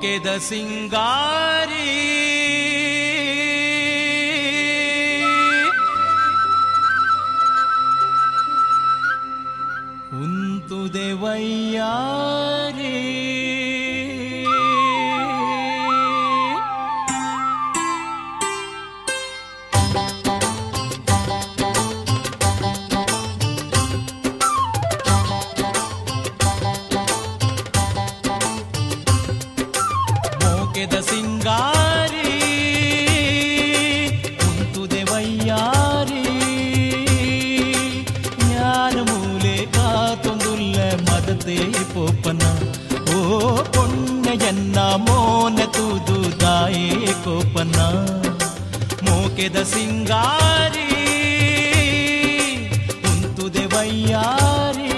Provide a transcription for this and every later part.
ಮೋಕೆದ ಸಿಂಗಾರಿ ಉಂತುದೆ ವಯ್ಯಾರಿ ಮೋಕೆದ ಸಿಂಗಾರಿ ಉಂತುದೆ ವಯ್ಯಾರಿ ஞான மூலே காத்தொந்துள்ள மதத்தே போப்பன ஓ பொன்ன ಎನ್ನ ಮೋನ ತೂದು ದಾಯೇ ಕೋಪನ ಮೋಕೆದ ಸಿಂಗಾರಿ ಉಂತುದೆ ವಯ್ಯಾರಿ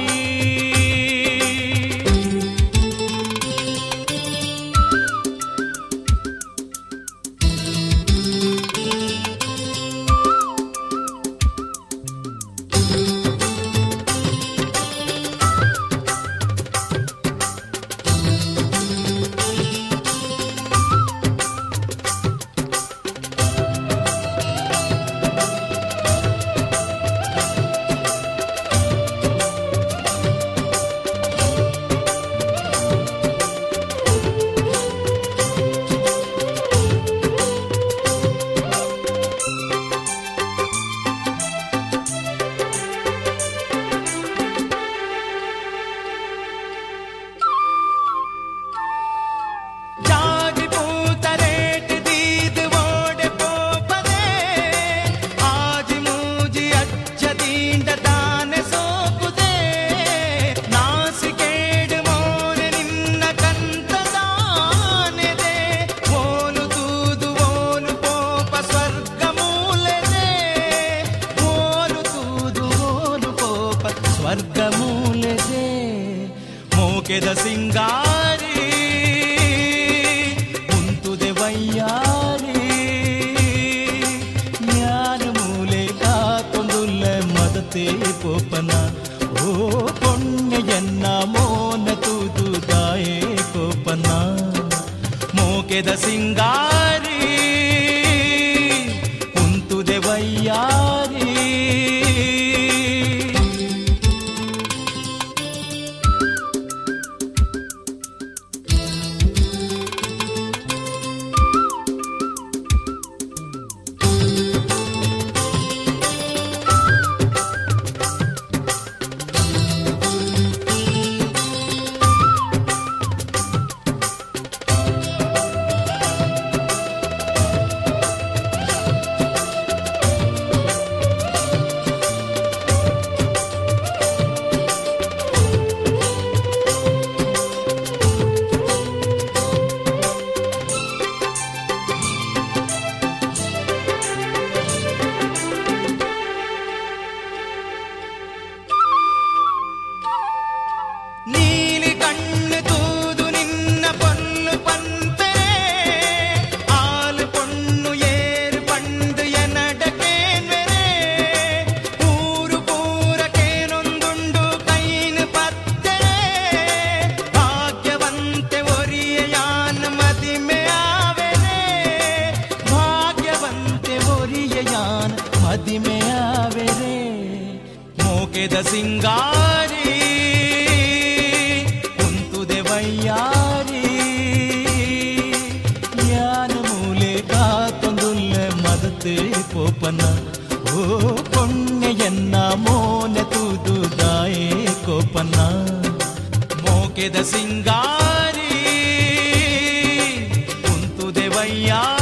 ಜಾಗಿ ಪೂತರೇಟ್ ದೀದ್ ಓಡೆ ಪೋಪದೆ ಆಜಿ ಮೂಜಿ ಅಚ್ಚ ದೀಂಡ ತಾನೆ ಸೋಪುದೆ ನಾಸಿಕೇಡು ಮೋನೆ ನಿನ್ನ ಕಂತದಾನೆದೆ ಓನು ತೂದು ಓನು ಪೋಪ ಸ್ವರ್ಗ ಮೂಲೆದೆ ಓನು ತೂದು ಓನು ಪೋಪ ಸ್ವರ್ಗ ಮೂಲೆದೆ ಮೋಕೆದ ಸಿಂಗಾರಿ ಉಂತುದೆ ವಯ್ಯಾರಿ ಜ್ಞಾನ ಮೂಲೆ ಕಾತೊಂದುಲ್ಲ ಮದತೆ ಪೋಪನ ಓ ಪೊಣ್ಣೆಯನ್ನ ಮೋನ ತೂದು ದಾಯೇ ಕೋಪನ ಮೋಕೆದ ಸಿಂಗಾರಿ ಉಂತುದೆ ವಯ್ಯಾರಿ ನೀಲಿ ಕಣ್ಣು ತೂದು ನಿನ್ನ ಪೊನ್ನು ಪಂಪರೆ ಆಲು ಪೊಣ್ಣು ಏರು ಪಂಡು ಎನಡಕೇನ್ವೆರೆ ಊರು ಪೂರಕೇನೊಂದುಂಡು ಕೈನು ಪತ್ತರೆ ಭಾಗ್ಯವಂತೆ ಒರಿಯಾನ ಮದಿಮೆ ಆವೆನೆ ಭಾಗ್ಯವಂತೆ ಒರಿಯಾನ ಮದಿಮೆ ಆವೆರೆ ಮೋಕೆದ ಸಿಂಗಾರಿ ಕುಂತುದೆ ವಯ್ಯಾರಿ ಜ್ಞಾನ ಮೂಲೆ ಕಾತೊಂದುಲ್ಲ ಮದತೆ ಕೋಪನ ಓ ಪೊಣ್ಣೆಯನ್ನ ಮೋನ ತೂದು ದಾಯೇ ಕೋಪನ ಮೋಕೆದ ಸಿಂಗಾರಿ ಕುಂತುದೆ ವಯ್ಯಾರಿ